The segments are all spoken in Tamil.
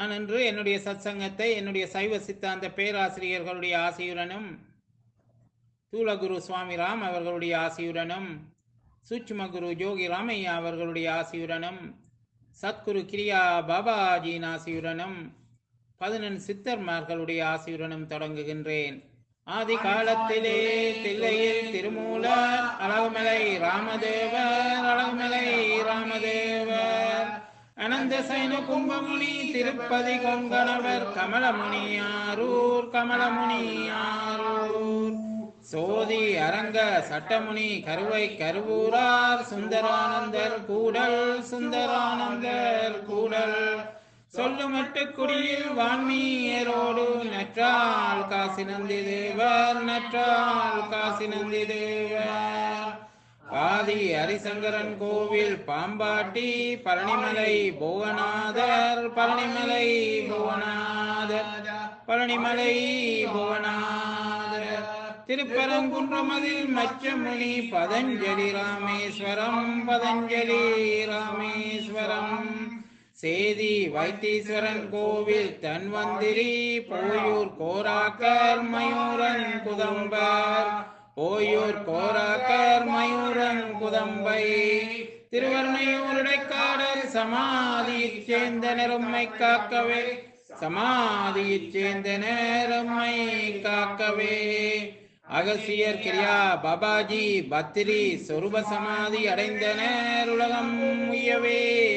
நான் இன்று என்னுடைய சத்சங்கத்தை என்னுடைய சைவ சித்தாந்த பேராசிரியர்களுடைய ஆசையுடனும் தூலகுரு சுவாமி ராம் அவர்களுடைய ஆசையுடனும் சூட்சும குரு ஜோகி ராமையா அவர்களுடைய ஆசையுடனும் சத்குரு கிரியா பாபாஜியின் ஆசையுடனும் பதினெண் சித்தர்மார்களுடைய ஆசையுடனும் தொடங்குகின்றேன் ஆதி காலத்திலே தில்லையில் திருமூலர் அழகுமலை ராமதேவர் அழகுமலை ராமதேவர் அனந்த சைன கும்பமுனி திருப்பதி கொங்கணவர் கமலமுனி ஆரூர் கமலமுனி ஆரூர் சோதி அரங்க சட்டமுனி கருவை கருவூரார் சுந்தரானந்தர் கூடல் சுந்தரானந்தர் கூடல் சொல்லுமட்டு குடியில் வான்மீயரோடு நற்றால் காசி நந்தி தேவர் நற்றால் காசி நந்தி தேவர் பாதி ஹரிசங்கரன் கோவில் பாம்பாட்டி பழனிமலை புவனாதர் பழனிமலை புவனாதர் பழனிமலை புவனாதர் திருப்பரங்குன்றமதில் மச்சமுனி பதஞ்சலி ராமேஸ்வரம் பதஞ்சலி ராமேஸ்வரம் சேதி வைத்தீஸ்வரன் கோவில் தன்வந்திரி போயூர் கோராக்கர் மயூரன் குதம்பர் போயூர் கோராக்கர் மயூரன் குதம்பை திருவர்ணையூருடைக்காடர் சமாதியைச் சேர்ந்த நெரும்மை காக்கவே சமாதியைச் சேர்ந்த நேரம்மை காக்கவே அகசியர் கிரியா பாபாஜி பத்திரி சொருப சமாதி அடைந்தனர் உலகம் உயவே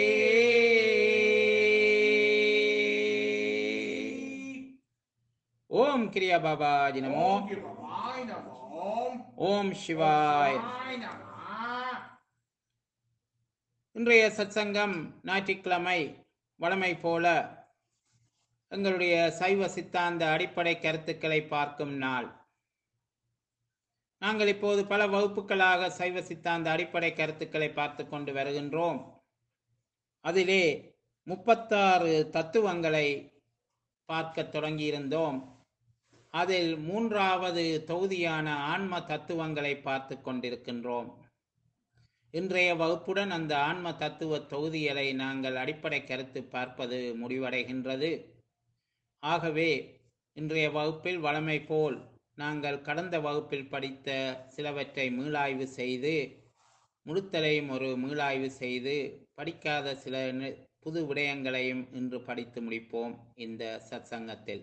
ஓம் கிரியா பாபாஜி நமோ ஓம் சிவாய நமோ ஓம் சிவாய் சிவாய நம இன்றைய சத்சங்கம் ஞாயிற்றுக்கிழமை வழமை போல எங்களுடைய சைவ சித்தாந்த அடிப்படை கருத்துக்களை பார்க்கும் நாள் நாங்கள் இப்போது பல வகுப்புகளாக சைவ சித்தாந்த அடிப்படை கருத்துக்களை பார்த்து கொண்டு வருகின்றோம் அதிலே முப்பத்தாறு தத்துவங்களை பார்க்க தொடங்கியிருந்தோம் அதில் மூன்றாவது தொகுதியான ஆன்ம தத்துவங்களை பார்த்து கொண்டிருக்கின்றோம் இன்றைய வகுப்புடன் அந்த ஆன்ம தத்துவ தொகுதிகளை நாங்கள் அடிப்படை கருத்து பார்ப்பது முடிவடைகின்றது ஆகவே இன்றைய வகுப்பில் வழமை போல் நாங்கள் கடந்த வகுப்பில் படித்த சிலவற்றை மீளாய்வு செய்து முழுத்தலையும் ஒரு மீளாய்வு செய்து படிக்காத சில நி- புது விடயங்களையும் இன்று படித்து முடிப்போம் இந்த சத்சங்கத்தில்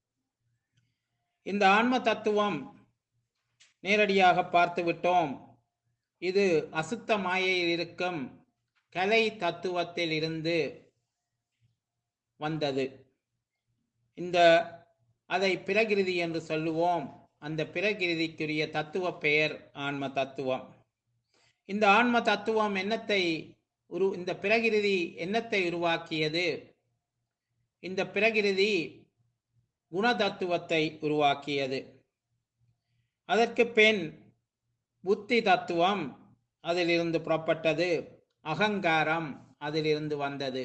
இந்த ஆன்ம தத்துவம் நேரடியாக பார்த்து விட்டோம் இது அசுத்த மாயையில் இருக்கும் கலை தத்துவத்தில் இருந்து வந்தது இந்த அதை பிரகிருதி என்று சொல்லுவோம் அந்த பிரகிருதிக்குரிய தத்துவ பெயர் ஆன்ம தத்துவம் இந்த ஆன்ம தத்துவம் என்னத்தை உரு இந்த பிரகிருதி என்னத்தை உருவாக்கியது இந்த பிரகிருதி குண தத்துவத்தை உருவாக்கியது அதற்கு பின் புத்தி தத்துவம் அதிலிருந்து புறப்பட்டது அகங்காரம் அதிலிருந்து வந்தது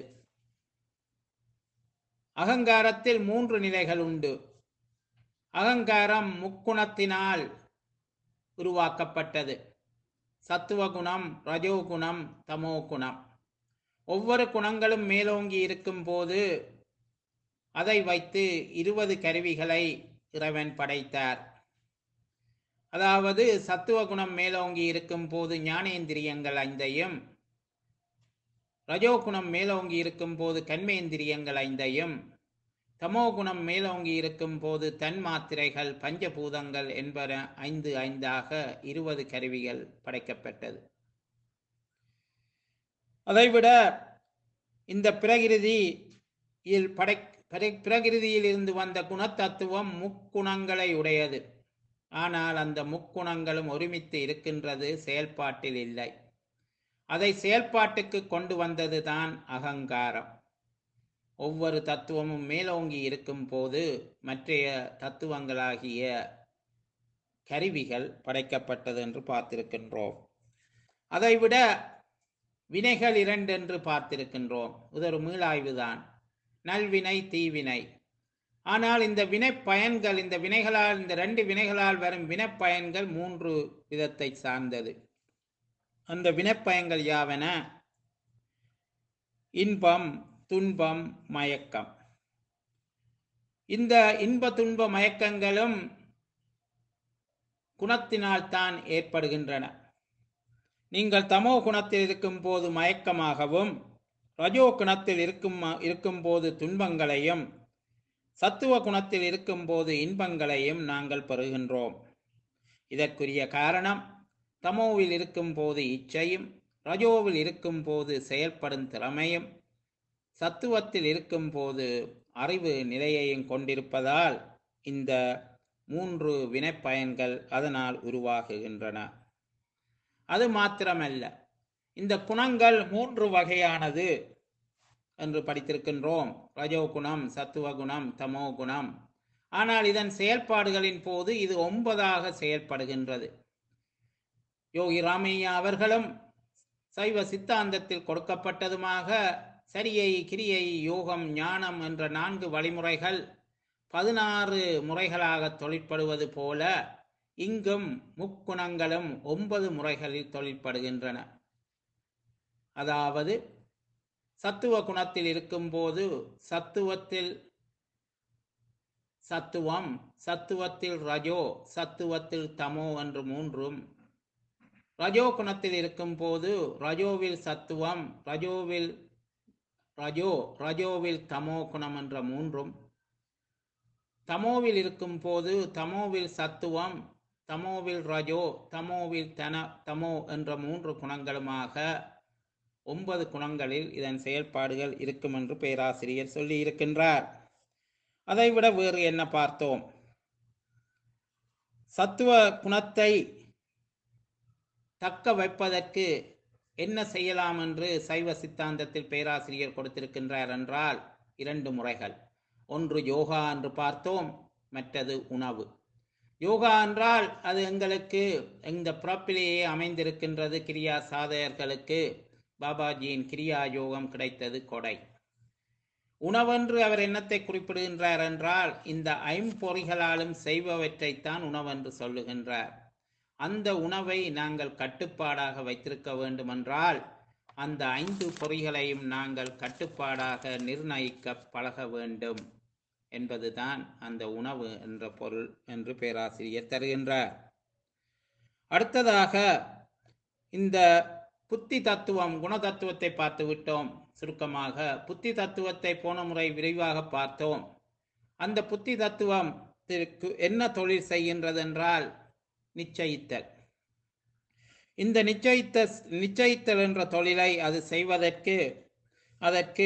அகங்காரத்தில் மூன்று நிலைகள் உண்டு அகங்காரம் முக்குணத்தினால் உருவாக்கப்பட்டது சத்துவகுணம் ரஜோகுணம் தமோகுணம் ஒவ்வொரு குணங்களும் மேலோங்கி இருக்கும் போது அதை வைத்து இருபது கருவிகளை இறைவன் படைத்தார் அதாவது சத்துவகுணம் மேலோங்கி இருக்கும் போது ஞானேந்திரியங்கள் ஐந்தையும் ரஜோகுணம் மேலோங்கி இருக்கும் போது கண்மேந்திரியங்கள் ஐந்தையும் தமோகுணம் மேலோங்கி இருக்கும் போது தன்மாத்திரைகள் பஞ்சபூதங்கள் என்பன ஐந்து ஐந்தாக இருபது கருவிகள் படைக்கப்பட்டது அதைவிட இந்த பிரகிருதியில் படை படை- பிரகிருதியில் இருந்து வந்த குணத்தத்துவம் முக்குணங்களை உடையது ஆனால் அந்த முக்குணங்களும் ஒருமித்து இருக்கின்றது செயல்பாட்டில் இல்லை அதை செயல்பாட்டுக்கு கொண்டு வந்ததுதான் அகங்காரம் ஒவ்வொரு தத்துவமும் மேலோங்கி இருக்கும் போது மற்றைய தத்துவங்களாகிய கருவிகள் படைக்கப்பட்டது என்று பார்த்திருக்கின்றோம் அதைவிட வினைகள் இரண்டு என்று பார்த்திருக்கின்றோம் இது ஒரு மீளாய்வுதான் நல்வினை தீவினை ஆனால் இந்த வினை பயன்கள் இந்த வினைகளால் இந்த ரெண்டு வினைகளால் வரும் வினைப்பயன்கள் மூன்று விதத்தை சார்ந்தது அந்த வினைப்பயன்கள் யாவன இன்பம் துன்பம் மயக்கம் இந்த இன்ப துன்ப மயக்கங்களும் குணத்தினால் தான் ஏற்படுகின்றன நீங்கள் தமோ குணத்தில் இருக்கும் போது மயக்கமாகவும் ரஜோ குணத்தில் இருக்கும் இருக்கும் போது துன்பங்களையும் சத்துவ குணத்தில் இருக்கும் போது இன்பங்களையும் நாங்கள் பெறுகின்றோம் இதற்குரிய காரணம் தமோவில் இருக்கும் போது இச்சையும் ரஜோவில் இருக்கும் போது செயல்படும் திறமையும் சத்துவத்தில் இருக்கும் போது அறிவு நிலையையும் கொண்டிருப்பதால் இந்த மூன்று வினைப்பயன்கள் அதனால் உருவாகுகின்றன அது மாத்திரமல்ல இந்த குணங்கள் மூன்று வகையானது என்று படித்திருக்கின்றோம் ரஜோ குணம் சத்துவ குணம் தமோ குணம் ஆனால் இதன் செயல்பாடுகளின் போது இது ஒன்பதாக செயல்படுகின்றது யோகி ராமையா அவர்களும் சைவ சித்தாந்தத்தில் கொடுக்கப்பட்டதுமாக சரியை கிரியை யோகம் ஞானம் என்ற நான்கு வழிமுறைகள் பதினாறு முறைகளாக தொழிற்படுவது போல இங்கும் முக்குணங்களும் ஒன்பது முறைகளில் தொழிற்படுகின்றன அதாவது சத்துவ குணத்தில் இருக்கும்போது சத்துவத்தில் சத்துவம் சத்துவத்தில் ரஜோ சத்துவத்தில் தமோ என்று மூன்றும் ரஜோ குணத்தில் இருக்கும் போது ரஜோவில் சத்துவம் ரஜோவில் ரஜோ ரஜோவில் தமோ குணம் என்ற மூன்றும் தமோவில் இருக்கும் போது தமோவில் சத்துவம் தமோவில் ரஜோ தமோவில் தன தமோ என்ற மூன்று குணங்களுமாக ஒன்பது குணங்களில் இதன் செயல்பாடுகள் இருக்கும் என்று பேராசிரியர் சொல்லி இருக்கின்றார் அதைவிட வேறு என்ன பார்த்தோம் சத்துவ குணத்தை தக்க வைப்பதற்கு என்ன செய்யலாம் என்று சைவ சித்தாந்தத்தில் பேராசிரியர் கொடுத்திருக்கின்றார் என்றால் இரண்டு முறைகள் ஒன்று யோகா என்று பார்த்தோம் மற்றது உணவு யோகா என்றால் அது எங்களுக்கு இந்த பிறப்பிலேயே அமைந்திருக்கின்றது கிரியா சாதகர்களுக்கு பாபாஜியின் கிரியா யோகம் கிடைத்தது கொடை உணவென்று அவர் என்னத்தை குறிப்பிடுகின்றார் என்றால் இந்த ஐம்பொறிகளாலும் செய்பவற்றைத்தான் உணவென்று சொல்லுகின்றார் அந்த உணவை நாங்கள் கட்டுப்பாடாக வைத்திருக்க வேண்டுமென்றால் அந்த ஐந்து பொறிகளையும் நாங்கள் கட்டுப்பாடாக நிர்ணயிக்க பழக வேண்டும் என்பதுதான் அந்த உணவு என்ற பொருள் என்று பேராசிரியர் தருகின்றார் அடுத்ததாக இந்த புத்தி தத்துவம் குண தத்துவத்தை பார்த்து விட்டோம் சுருக்கமாக புத்தி தத்துவத்தை போன முறை விரிவாக பார்த்தோம் அந்த புத்தி தத்துவத்திற்கு என்ன தொழில் செய்கின்றது என்றால் நிச்சயித்தல் இந்த நிச்சயித்த நிச்சயித்தல் என்ற தொழிலை அது செய்வதற்கு அதற்கு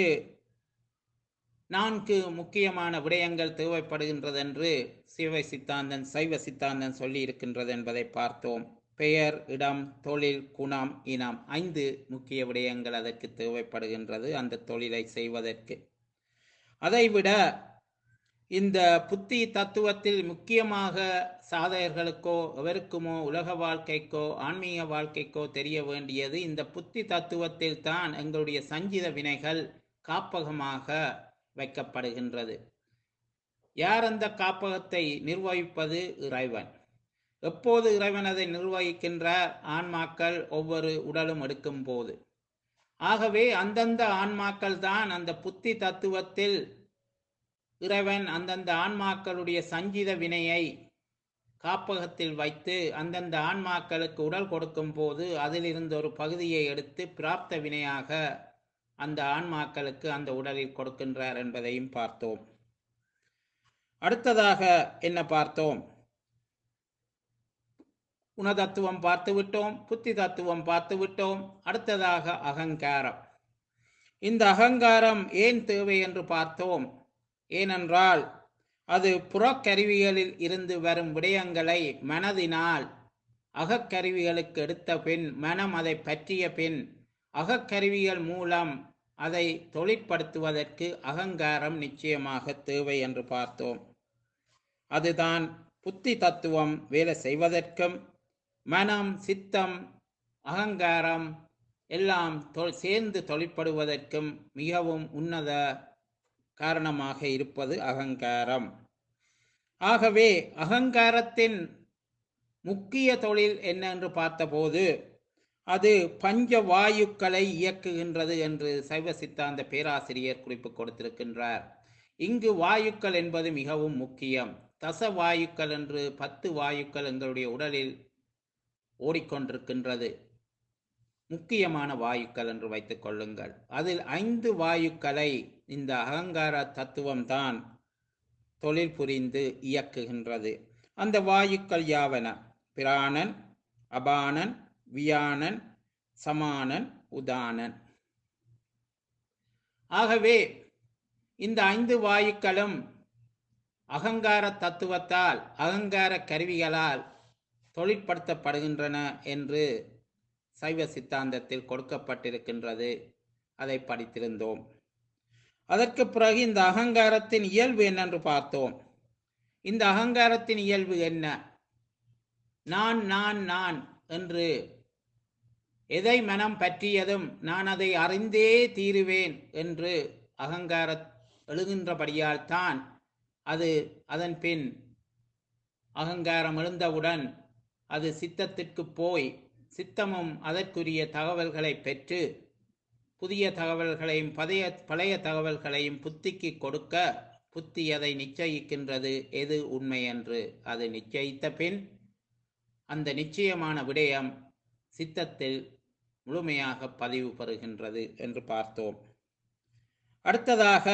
நான்கு முக்கியமான விடயங்கள் தேவைப்படுகின்றது என்று சிவ சித்தாந்தன் சைவ சித்தாந்தன் சொல்லி இருக்கின்றது என்பதை பார்த்தோம் பெயர் இடம் தொழில் குணம் இனம் ஐந்து முக்கிய விடயங்கள் அதற்கு தேவைப்படுகின்றது அந்த தொழிலை செய்வதற்கு அதைவிட இந்த புத்தி தத்துவத்தில் முக்கியமாக சாதகர்களுக்கோ எவருக்குமோ உலக வாழ்க்கைக்கோ ஆன்மீக வாழ்க்கைக்கோ தெரிய வேண்டியது இந்த புத்தி தத்துவத்தில் தான் எங்களுடைய சஞ்சித வினைகள் காப்பகமாக வைக்கப்படுகின்றது யார் அந்த காப்பகத்தை நிர்வகிப்பது இறைவன் எப்போது இறைவன் அதை நிர்வகிக்கின்றார் ஆன்மாக்கள் ஒவ்வொரு உடலும் எடுக்கும் போது ஆகவே அந்தந்த ஆன்மாக்கள் தான் அந்த புத்தி தத்துவத்தில் இறைவன் அந்தந்த ஆன்மாக்களுடைய சஞ்சித வினையை காப்பகத்தில் வைத்து அந்தந்த ஆன்மாக்களுக்கு உடல் கொடுக்கும் போது அதிலிருந்து ஒரு பகுதியை எடுத்து பிராப்த வினையாக அந்த ஆன்மாக்களுக்கு அந்த உடலில் கொடுக்கின்றார் என்பதையும் பார்த்தோம் அடுத்ததாக என்ன பார்த்தோம் குணதத்துவம் பார்த்து விட்டோம் புத்தி தத்துவம் பார்த்து விட்டோம் அடுத்ததாக அகங்காரம் இந்த அகங்காரம் ஏன் தேவை என்று பார்த்தோம் ஏனென்றால் அது புறக்கருவிகளில் இருந்து வரும் விடயங்களை மனதினால் அகக்கருவிகளுக்கு எடுத்த பின் மனம் அதை பற்றிய பின் அகக்கருவிகள் மூலம் அதை தொழிற்படுத்துவதற்கு அகங்காரம் நிச்சயமாக தேவை என்று பார்த்தோம் அதுதான் புத்தி தத்துவம் வேலை செய்வதற்கும் மனம் சித்தம் அகங்காரம் எல்லாம் தொ- சேர்ந்து தொழிற்படுவதற்கும் மிகவும் உன்னத காரணமாக இருப்பது அகங்காரம் ஆகவே அகங்காரத்தின் முக்கிய தொழில் என்ன என்று பார்த்தபோது அது பஞ்ச வாயுக்களை இயக்குகின்றது என்று சைவ சித்தாந்த பேராசிரியர் குறிப்பு கொடுத்திருக்கின்றார் இங்கு வாயுக்கள் என்பது மிகவும் முக்கியம் தச வாயுக்கள் என்று பத்து வாயுக்கள் எங்களுடைய உடலில் ஓடிக்கொண்டிருக்கின்றது முக்கியமான வாயுக்கள் என்று வைத்துக் கொள்ளுங்கள் அதில் ஐந்து வாயுக்களை இந்த அகங்கார தத்துவம்தான் தொழில் புரிந்து இயக்குகின்றது அந்த வாயுக்கள் யாவன பிராணன் அபானன் வியானன் சமானன் உதானன் ஆகவே இந்த ஐந்து வாயுக்களும் அகங்கார தத்துவத்தால் அகங்கார கருவிகளால் தொழிற்படுத்தப்படுகின்றன என்று சைவ சித்தாந்தத்தில் கொடுக்கப்பட்டிருக்கின்றது அதை படித்திருந்தோம் அதற்கு பிறகு இந்த அகங்காரத்தின் இயல்பு என்னென்று பார்த்தோம் இந்த அகங்காரத்தின் இயல்பு என்ன நான் நான் நான் என்று எதை மனம் பற்றியதும் நான் அதை அறிந்தே தீருவேன் என்று அகங்கார எழுகின்றபடியால் தான் அது அதன் பின் அகங்காரம் எழுந்தவுடன் அது சித்தத்திற்கு போய் சித்தமும் அதற்குரிய தகவல்களை பெற்று புதிய தகவல்களையும் பழைய பழைய தகவல்களையும் புத்திக்கு கொடுக்க புத்தி அதை நிச்சயிக்கின்றது எது உண்மை என்று அது நிச்சயித்த பின் அந்த நிச்சயமான விடயம் சித்தத்தில் முழுமையாக பதிவு பெறுகின்றது என்று பார்த்தோம் அடுத்ததாக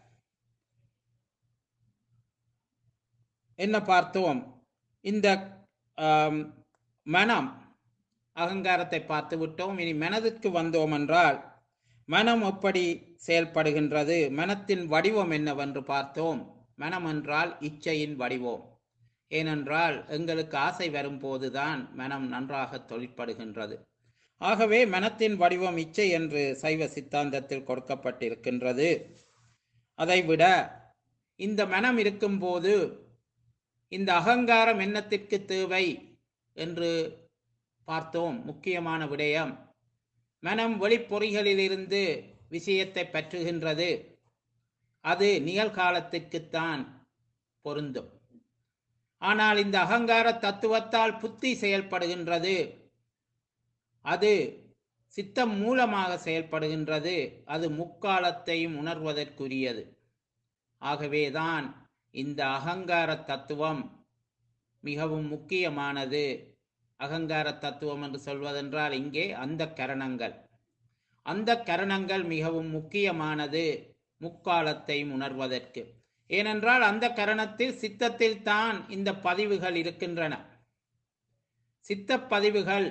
என்ன பார்த்தோம் இந்த ஆம், மனம் அகங்காரத்தை பார்த்து விட்டோம் இனி மனதிற்கு வந்தோம் என்றால் மனம் எப்படி செயல்படுகின்றது மனத்தின் வடிவம் என்னவென்று பார்த்தோம் மனம் என்றால் இச்சையின் வடிவம் ஏனென்றால் எங்களுக்கு ஆசை வரும்போதுதான் மனம் நன்றாக தொழிற்படுகின்றது ஆகவே மனத்தின் வடிவம் இச்சை என்று சைவ சித்தாந்தத்தில் கொடுக்கப்பட்டிருக்கின்றது அதைவிட இந்த மனம் இருக்கும்போது இந்த அகங்காரம் என்னத்திற்கு தேவை என்று பார்த்தோம் முக்கியமான விடயம் மனம் வெளிப்பொறிகளிலிருந்து விஷயத்தை பற்றுகின்றது அது நிகழ்காலத்திற்குத்தான் பொருந்தும் ஆனால் இந்த அகங்கார தத்துவத்தால் புத்தி செயல்படுகின்றது அது சித்தம் மூலமாக செயல்படுகின்றது அது முக்காலத்தையும் உணர்வதற்குரியது ஆகவேதான் இந்த அகங்கார தத்துவம் மிகவும் முக்கியமானது அகங்கார தத்துவம் என்று சொல்வதென்றால் இங்கே அந்த கரணங்கள் அந்த கரணங்கள் மிகவும் முக்கியமானது முக்காலத்தையும் உணர்வதற்கு ஏனென்றால் அந்த கரணத்தில் சித்தத்தில் தான் இந்த பதிவுகள் இருக்கின்றன சித்த பதிவுகள்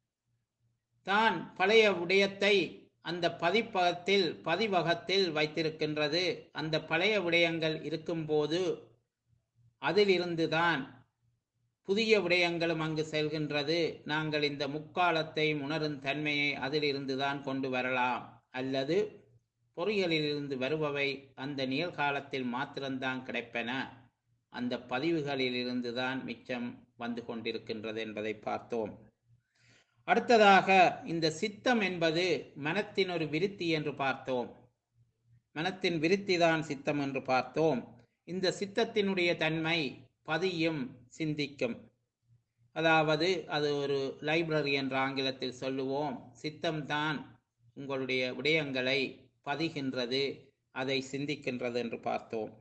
தான் பழைய விடயத்தை அந்த பதிப்பகத்தில் பதிவகத்தில் வைத்திருக்கின்றது அந்த பழைய விடயங்கள் இருக்கும்போது அதிலிருந்துதான் புதிய விடயங்களும் அங்கு செல்கின்றது நாங்கள் இந்த முக்காலத்தை உணரும் தன்மையை அதிலிருந்துதான் கொண்டு வரலாம் அல்லது பொறிகளிலிருந்து வருபவை அந்த நிகழ்காலத்தில் மாத்திரம்தான் கிடைப்பன அந்த பதிவுகளிலிருந்து தான் மிச்சம் வந்து கொண்டிருக்கின்றது என்பதை பார்த்தோம் அடுத்ததாக இந்த சித்தம் என்பது மனத்தின் ஒரு விருத்தி என்று பார்த்தோம் மனத்தின் விருத்தி தான் சித்தம் என்று பார்த்தோம் இந்த சித்தத்தினுடைய தன்மை பதியும் சிந்திக்கும் அதாவது அது ஒரு லைப்ரரி என்ற ஆங்கிலத்தில் சொல்லுவோம் சித்தம்தான் உங்களுடைய விடயங்களை பதிகின்றது அதை சிந்திக்கின்றது என்று பார்த்தோம்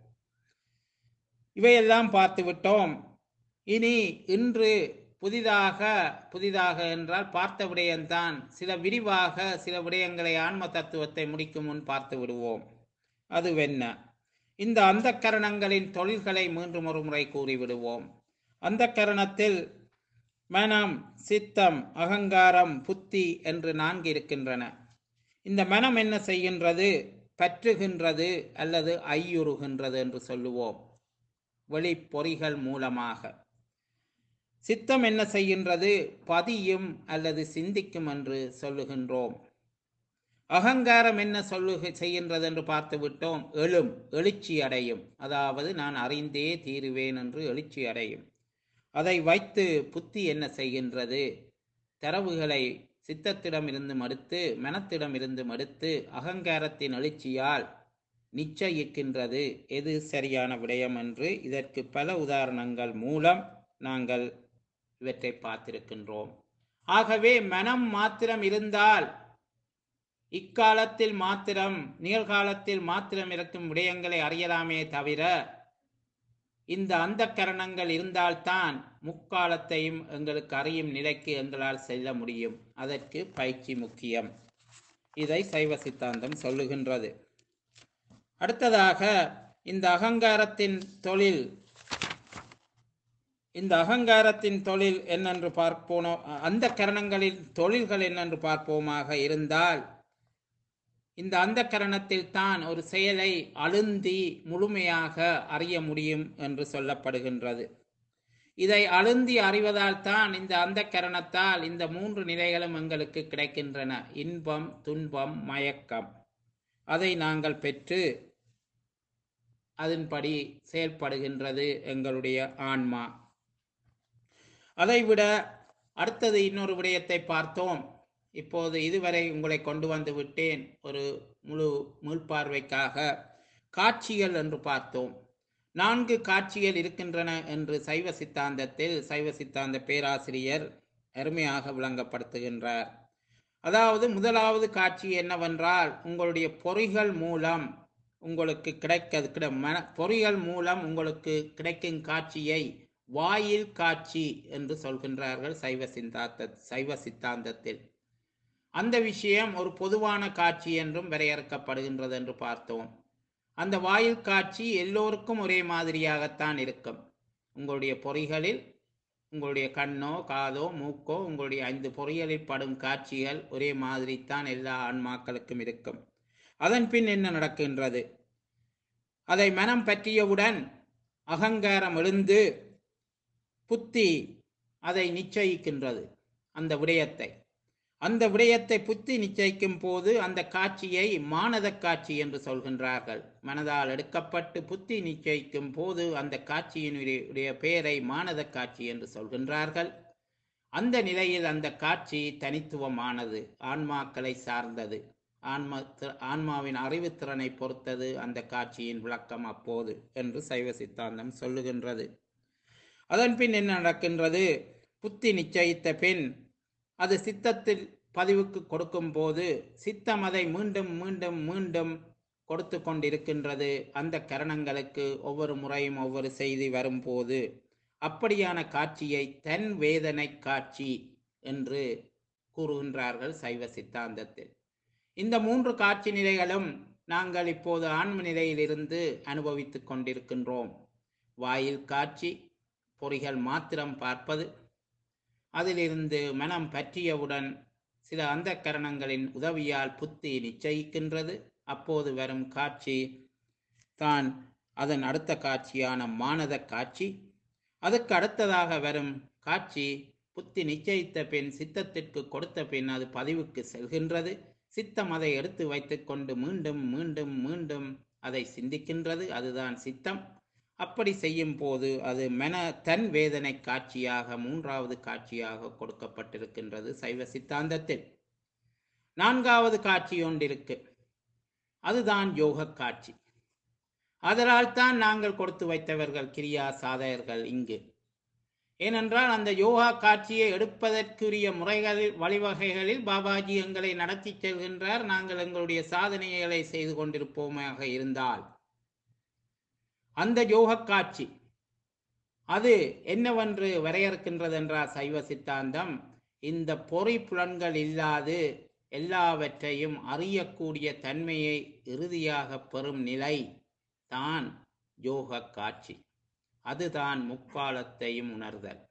இவையெல்லாம் பார்த்து விட்டோம் இனி இன்று புதிதாக புதிதாக என்றால் பார்த்த விடயம்தான் சில விரிவாக சில விடயங்களை ஆன்ம தத்துவத்தை முடிக்கும் முன் பார்த்து விடுவோம் அதுவென்ன இந்த அந்த கரணங்களின் தொழில்களை மீண்டும் ஒரு முறை கூறிவிடுவோம் அந்த கரணத்தில் மனம் சித்தம் அகங்காரம் புத்தி என்று நான்கு இருக்கின்றன இந்த மனம் என்ன செய்கின்றது பற்றுகின்றது அல்லது ஐயுறுகின்றது என்று சொல்லுவோம் வெளிப்பொறிகள் மூலமாக சித்தம் என்ன செய்கின்றது பதியும் அல்லது சிந்திக்கும் என்று சொல்லுகின்றோம் அகங்காரம் என்ன சொல்லு செய்கின்றது என்று பார்த்து விட்டோம் எழும் எழுச்சி அடையும் அதாவது நான் அறிந்தே தீருவேன் என்று எழுச்சி அடையும் அதை வைத்து புத்தி என்ன செய்கின்றது தரவுகளை சித்தத்திடமிருந்து மடுத்து மனத்திடமிருந்து மடுத்து அகங்காரத்தின் எழுச்சியால் நிச்சயிக்கின்றது எது சரியான விடயம் என்று இதற்கு பல உதாரணங்கள் மூலம் நாங்கள் இவற்றை பார்த்திருக்கின்றோம் ஆகவே மனம் மாத்திரம் இருந்தால் இக்காலத்தில் மாத்திரம் நிகழ்காலத்தில் மாத்திரம் இருக்கும் விடயங்களை அறியலாமே தவிர இந்த அந்த கரணங்கள் இருந்தால்தான் முக்காலத்தையும் எங்களுக்கு அறியும் நிலைக்கு எங்களால் செல்ல முடியும் அதற்கு பயிற்சி முக்கியம் இதை சைவ சித்தாந்தம் சொல்லுகின்றது அடுத்ததாக இந்த அகங்காரத்தின் தொழில் இந்த அகங்காரத்தின் தொழில் என்னென்று பார்ப்போனோ அந்த கரணங்களின் தொழில்கள் என்னென்று பார்ப்போமாக இருந்தால் இந்த அந்த கரணத்தில் தான் ஒரு செயலை அழுந்தி முழுமையாக அறிய முடியும் என்று சொல்லப்படுகின்றது இதை அழுந்தி அறிவதால் தான் இந்த அந்த கரணத்தால் இந்த மூன்று நிலைகளும் எங்களுக்கு கிடைக்கின்றன இன்பம் துன்பம் மயக்கம் அதை நாங்கள் பெற்று அதன்படி செயல்படுகின்றது எங்களுடைய ஆன்மா அதைவிட அடுத்தது இன்னொரு விடயத்தை பார்த்தோம் இப்போது இதுவரை உங்களை கொண்டு வந்து விட்டேன் ஒரு முழு முள்பார்வைக்காக காட்சிகள் என்று பார்த்தோம் நான்கு காட்சிகள் இருக்கின்றன என்று சைவ சித்தாந்தத்தில் சைவ சித்தாந்த பேராசிரியர் அருமையாக விளங்கப்படுத்துகின்றார் அதாவது முதலாவது காட்சி என்னவென்றால் உங்களுடைய பொறிகள் மூலம் உங்களுக்கு கிடைக்க கிட மன பொறிகள் மூலம் உங்களுக்கு கிடைக்கும் காட்சியை வாயில் காட்சி என்று சொல்கின்றார்கள் சைவ சித்தாந்த சைவ சித்தாந்தத்தில் அந்த விஷயம் ஒரு பொதுவான காட்சி என்றும் வரையறுக்கப்படுகின்றது என்று பார்த்தோம் அந்த வாயில் காட்சி எல்லோருக்கும் ஒரே மாதிரியாகத்தான் இருக்கும் உங்களுடைய பொறிகளில் உங்களுடைய கண்ணோ காதோ மூக்கோ உங்களுடைய ஐந்து பொறிகளில் படும் காட்சிகள் ஒரே மாதிரி தான் எல்லா ஆன்மாக்களுக்கும் இருக்கும் அதன் பின் என்ன நடக்கின்றது அதை மனம் பற்றியவுடன் அகங்காரம் எழுந்து புத்தி அதை நிச்சயிக்கின்றது அந்த விடயத்தை அந்த விடயத்தை புத்தி நிச்சயிக்கும் போது அந்த காட்சியை மானத காட்சி என்று சொல்கின்றார்கள் மனதால் எடுக்கப்பட்டு புத்தி நிச்சயிக்கும் போது அந்த காட்சியினுடைய பெயரை மானத காட்சி என்று சொல்கின்றார்கள் அந்த நிலையில் அந்த காட்சி தனித்துவமானது ஆன்மாக்களை சார்ந்தது ஆன்மா ஆன்மாவின் அறிவுத்திறனை பொறுத்தது அந்த காட்சியின் விளக்கம் அப்போது என்று சைவ சித்தாந்தம் சொல்லுகின்றது அதன் பின் என்ன நடக்கின்றது புத்தி நிச்சயித்த பின் அது சித்தத்தில் பதிவுக்கு கொடுக்கும் போது சித்தம் அதை மீண்டும் மீண்டும் மீண்டும் கொடுத்து கொண்டிருக்கின்றது அந்த கரணங்களுக்கு ஒவ்வொரு முறையும் ஒவ்வொரு செய்தி வரும்போது அப்படியான காட்சியை தன் வேதனை காட்சி என்று கூறுகின்றார்கள் சைவ சித்தாந்தத்தில் இந்த மூன்று காட்சி நிலைகளும் நாங்கள் இப்போது ஆன்ம நிலையிலிருந்து அனுபவித்துக் கொண்டிருக்கின்றோம் வாயில் காட்சி பொறிகள் மாத்திரம் பார்ப்பது அதிலிருந்து மனம் பற்றியவுடன் சில அந்த கரணங்களின் உதவியால் புத்தி நிச்சயிக்கின்றது அப்போது வரும் காட்சி தான் அதன் அடுத்த காட்சியான மானத காட்சி அதுக்கு அடுத்ததாக வரும் காட்சி புத்தி நிச்சயித்த பின் சித்தத்திற்கு கொடுத்த பின் அது பதிவுக்கு செல்கின்றது சித்தம் அதை எடுத்து வைத்துக்கொண்டு மீண்டும் மீண்டும் மீண்டும் அதை சிந்திக்கின்றது அதுதான் சித்தம் அப்படி செய்யும் போது அது மன தன் வேதனை காட்சியாக மூன்றாவது காட்சியாக கொடுக்கப்பட்டிருக்கின்றது சைவ சித்தாந்தத்தில் நான்காவது காட்சி ஒன்றிருக்கு அதுதான் யோக காட்சி அதனால் தான் நாங்கள் கொடுத்து வைத்தவர்கள் கிரியா சாதகர்கள் இங்கு ஏனென்றால் அந்த யோகா காட்சியை எடுப்பதற்குரிய முறைகளில் வழிவகைகளில் பாபாஜி எங்களை நடத்தி செல்கின்றார் நாங்கள் எங்களுடைய சாதனைகளை செய்து கொண்டிருப்போமாக இருந்தால் அந்த யோக காட்சி அது என்னவென்று வரையறுக்கின்றது என்றால் சைவ சித்தாந்தம் இந்த பொறி புலன்கள் இல்லாது எல்லாவற்றையும் அறியக்கூடிய தன்மையை இறுதியாக பெறும் நிலை தான் யோக காட்சி அதுதான் முக்காலத்தையும் உணர்தல்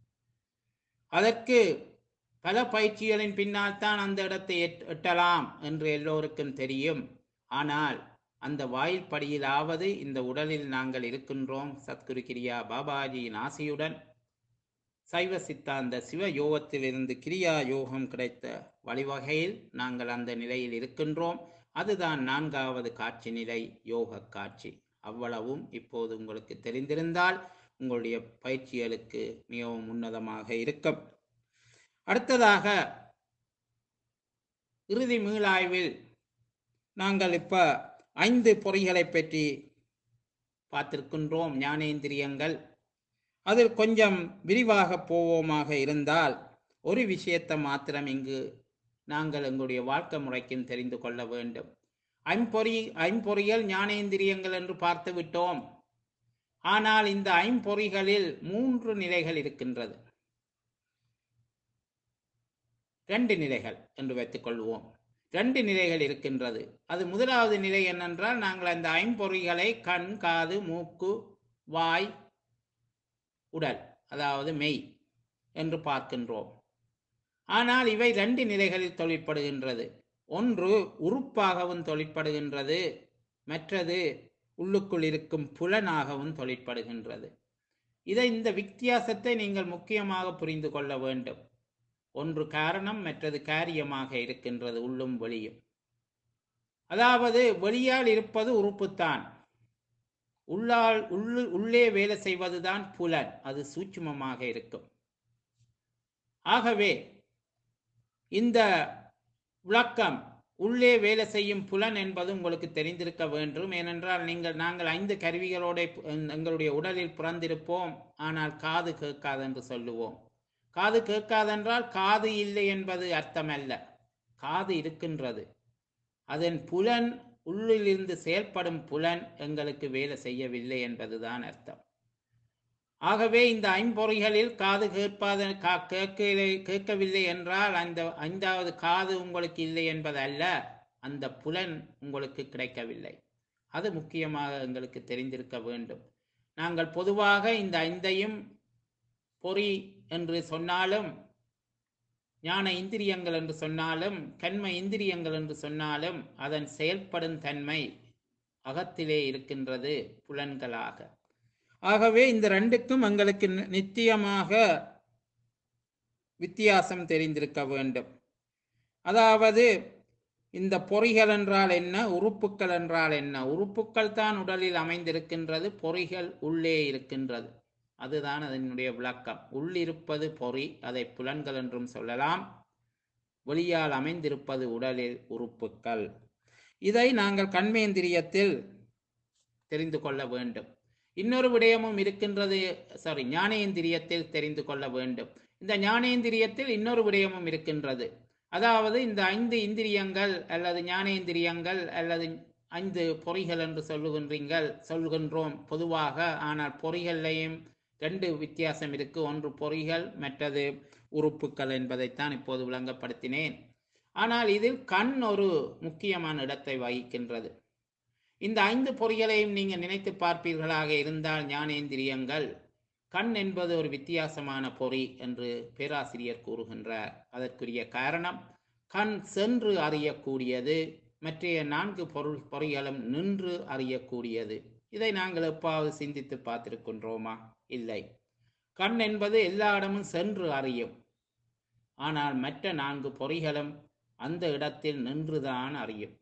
அதற்கு பல பயிற்சிகளின் பின்னால் தான் அந்த இடத்தை எட்- எட்டலாம் என்று எல்லோருக்கும் தெரியும் ஆனால் அந்த வாயில் படியிலாவது இந்த உடலில் நாங்கள் இருக்கின்றோம் சத்குரு கிரியா பாபாஜியின் ஆசையுடன் சைவ சித்தாந்த சிவ யோகத்திலிருந்து கிரியா யோகம் கிடைத்த வழிவகையில் நாங்கள் அந்த நிலையில் இருக்கின்றோம் அதுதான் நான்காவது காட்சி நிலை யோக காட்சி அவ்வளவும் இப்போது உங்களுக்கு தெரிந்திருந்தால் உங்களுடைய பயிற்சிகளுக்கு மிகவும் உன்னதமாக இருக்கும் அடுத்ததாக இறுதி மீளாய்வில் நாங்கள் இப்ப ஐந்து பொறிகளை பற்றி பார்த்திருக்கின்றோம் ஞானேந்திரியங்கள் அதில் கொஞ்சம் விரிவாக போவோமாக இருந்தால் ஒரு விஷயத்தை மாத்திரம் இங்கு நாங்கள் எங்களுடைய வாழ்க்கை முறைக்கும் தெரிந்து கொள்ள வேண்டும் ஐம்பொறி ஐம்பொறிகள் ஞானேந்திரியங்கள் என்று பார்த்து விட்டோம் ஆனால் இந்த ஐம்பொறிகளில் மூன்று நிலைகள் இருக்கின்றது ரெண்டு நிலைகள் என்று வைத்துக் கொள்வோம் ரெண்டு நிலைகள் இருக்கின்றது அது முதலாவது நிலை என்னென்றால் நாங்கள் அந்த ஐம்பொறிகளை கண் காது மூக்கு வாய் உடல் அதாவது மெய் என்று பார்க்கின்றோம் ஆனால் இவை ரெண்டு நிலைகளில் தொழிற்படுகின்றது ஒன்று உறுப்பாகவும் தொழிற்படுகின்றது மற்றது உள்ளுக்குள் இருக்கும் புலனாகவும் தொழிற்படுகின்றது இதை இந்த வித்தியாசத்தை நீங்கள் முக்கியமாக புரிந்து கொள்ள வேண்டும் ஒன்று காரணம் மற்றது காரியமாக இருக்கின்றது உள்ளும் வெளியும் அதாவது வெளியால் இருப்பது உறுப்புத்தான் உள்ளால் உள்ளு உள்ளே வேலை செய்வதுதான் புலன் அது சூட்சுமமாக இருக்கும் ஆகவே இந்த விளக்கம் உள்ளே வேலை செய்யும் புலன் என்பது உங்களுக்கு தெரிந்திருக்க வேண்டும் ஏனென்றால் நீங்கள் நாங்கள் ஐந்து கருவிகளோட எங்களுடைய உடலில் பிறந்திருப்போம் ஆனால் காது கேட்காது என்று சொல்லுவோம் காது கேட்காதென்றால் காது இல்லை என்பது அர்த்தமல்ல காது இருக்கின்றது அதன் புலன் உள்ளிலிருந்து செயல்படும் புலன் எங்களுக்கு வேலை செய்யவில்லை என்பதுதான் அர்த்தம் ஆகவே இந்த ஐம்பொறிகளில் காது கேட்பாத கா கேட்கலை கேட்கவில்லை என்றால் அந்த ஐந்தாவது காது உங்களுக்கு இல்லை என்பதல்ல அந்த புலன் உங்களுக்கு கிடைக்கவில்லை அது முக்கியமாக எங்களுக்கு தெரிந்திருக்க வேண்டும் நாங்கள் பொதுவாக இந்த ஐந்தையும் பொறி என்று சொன்னாலும் ஞான இந்திரியங்கள் என்று சொன்னாலும் கண்ம இந்திரியங்கள் என்று சொன்னாலும் அதன் செயல்படும் தன்மை அகத்திலே இருக்கின்றது புலன்களாக ஆகவே இந்த ரெண்டுக்கும் எங்களுக்கு நித்தியமாக வித்தியாசம் தெரிந்திருக்க வேண்டும் அதாவது இந்த பொறிகள் என்றால் என்ன உறுப்புக்கள் என்றால் என்ன உறுப்புக்கள் தான் உடலில் அமைந்திருக்கின்றது பொறிகள் உள்ளே இருக்கின்றது அதுதான் அதனுடைய விளக்கம் உள்ளிருப்பது பொறி அதை புலன்கள் என்றும் சொல்லலாம் வெளியால் அமைந்திருப்பது உடலில் உறுப்புக்கள் இதை நாங்கள் கண்மேந்திரியத்தில் தெரிந்து கொள்ள வேண்டும் இன்னொரு விடயமும் இருக்கின்றது சாரி ஞானேந்திரியத்தில் தெரிந்து கொள்ள வேண்டும் இந்த ஞானேந்திரியத்தில் இன்னொரு விடயமும் இருக்கின்றது அதாவது இந்த ஐந்து இந்திரியங்கள் அல்லது ஞானேந்திரியங்கள் அல்லது ஐந்து பொறிகள் என்று சொல்லுகின்றீங்கள் சொல்கின்றோம் பொதுவாக ஆனால் பொறிகள்லையும் ரெண்டு வித்தியாசம் இருக்கு ஒன்று பொறிகள் மற்றது உறுப்புக்கள் என்பதைத்தான் இப்போது விளங்கப்படுத்தினேன் ஆனால் இதில் கண் ஒரு முக்கியமான இடத்தை வகிக்கின்றது இந்த ஐந்து பொறிகளையும் நீங்கள் நினைத்து பார்ப்பீர்களாக இருந்தால் ஞானேந்திரியங்கள் கண் என்பது ஒரு வித்தியாசமான பொறி என்று பேராசிரியர் கூறுகின்றார் அதற்குரிய காரணம் கண் சென்று அறியக்கூடியது மற்றைய நான்கு பொருள் பொறிகளும் நின்று அறியக்கூடியது இதை நாங்கள் எப்பாவது சிந்தித்து பார்த்திருக்கின்றோமா இல்லை கண் என்பது எல்லா இடமும் சென்று அறியும் ஆனால் மற்ற நான்கு பொறிகளும் அந்த இடத்தில் நின்றுதான் அறியும்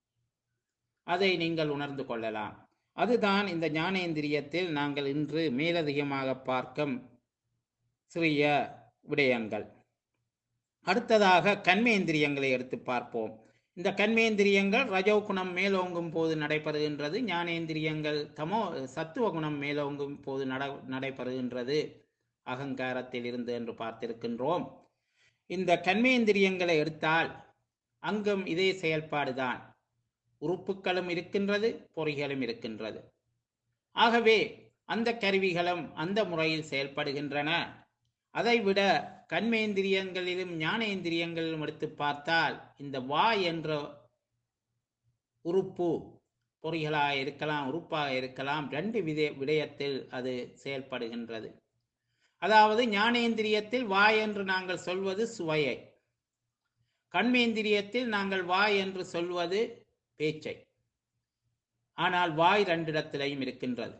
அதை நீங்கள் உணர்ந்து கொள்ளலாம் அதுதான் இந்த ஞானேந்திரியத்தில் நாங்கள் இன்று மேலதிகமாக பார்க்கும் சிறிய விடயங்கள் அடுத்ததாக கண்மேந்திரியங்களை எடுத்து பார்ப்போம் இந்த கண்மேந்திரியங்கள் ரஜோ குணம் மேலோங்கும் போது நடைபெறுகின்றது ஞானேந்திரியங்கள் தமோ சத்துவ குணம் மேலோங்கும் போது நட நடைபெறுகின்றது அகங்காரத்தில் இருந்து என்று பார்த்திருக்கின்றோம் இந்த கண்மேந்திரியங்களை எடுத்தால் அங்கும் இதே செயல்பாடுதான் உறுப்புகளும் இருக்கின்றது பொறிகளும் இருக்கின்றது ஆகவே அந்த கருவிகளும் அந்த முறையில் செயல்படுகின்றன அதைவிட கண்மேந்திரியங்களிலும் ஞானேந்திரியங்களிலும் எடுத்து பார்த்தால் இந்த வாய் என்ற உறுப்பு பொறிகளாக இருக்கலாம் உறுப்பாக இருக்கலாம் ரெண்டு வித விடயத்தில் அது செயல்படுகின்றது அதாவது ஞானேந்திரியத்தில் வாய் என்று நாங்கள் சொல்வது சுவையை கண்மேந்திரியத்தில் நாங்கள் வாய் என்று சொல்வது பேச்சை ஆனால் வாய் ரெண்டிடத்திலையும் இருக்கின்றது